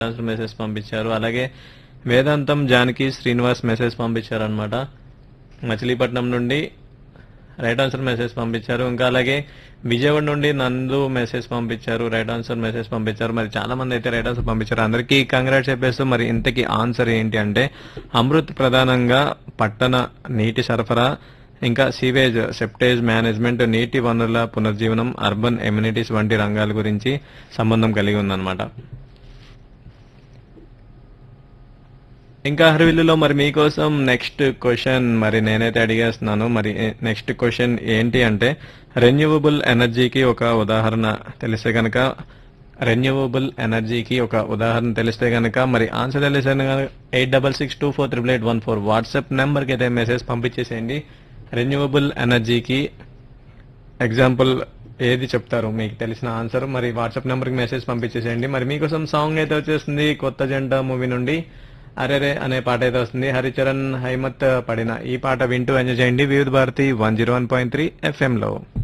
answer message పంపించారు అలాగే వేదాంతం జానకి శ్రీనివాస్ మెసేజ్ పంపించారు అనమాట మచిలీపట్నం నుండి రైట్ ఆన్సర్ మెసేజ్ పంపించారు ఇంకా అలాగే విజయవాడ నుండి నందు మెసేజ్ పంపించారు రైట్ ఆన్సర్ మెసేజ్ పంపించారు మరి చాలా మంది అయితే రైట్ ఆన్సర్ పంపించారు అందరికీ కంగ్రాట్స్ చెప్పేస్తూ మరి ఇంతకీ ఆన్సర్ ఏంటి అంటే అమృత్ ప్రధానంగా పట్టణ నీటి సరఫరా ఇంకా సీవేజ్ సెప్టేజ్ మేనేజ్మెంట్ నీటి వనరుల పునర్జీవనం అర్బన్ ఎమ్యూనిటీస్ వంటి రంగాల గురించి సంబంధం కలిగి ఉందన్నమాట ఇంకా హర్విల్లులో మరి మీకోసం నెక్స్ట్ క్వశ్చన్ మరి నేనైతే అడిగేస్తున్నాను మరి నెక్స్ట్ క్వశ్చన్ ఏంటి అంటే రెన్యూవబుల్ ఎనర్జీకి ఒక ఉదాహరణ తెలిస్తే గనక రెన్యూవబుల్ ఎనర్జీకి ఒక ఉదాహరణ తెలిస్తే గనక మరి ఆన్సర్ తెలిస్తే eight double six two four triple eight one four WhatsApp నెంబర్కి అయితే మెసేజ్ పంపించేసేయండి రెన్యూవబుల్ ఎనర్జీకి ఎగ్జాంపుల్ ఏది చెప్తారు మీకు తెలిసిన ఆన్సర్ మరి వాట్సాప్ నెంబర్కి మెసేజ్ పంపించేసేయండి మరి మీకోసం సాంగ్ అయితే వచ్చేస్తుంది కొత్త జంట మూవీ నుండి అరెరే అనే పాట అయితే వస్తుంది హరిచరణ్ హైమత్ పడిన ఈ పాట వింటూ ఎంజాయ్ చేయండి Vividh Bharati one zero one point three FM లో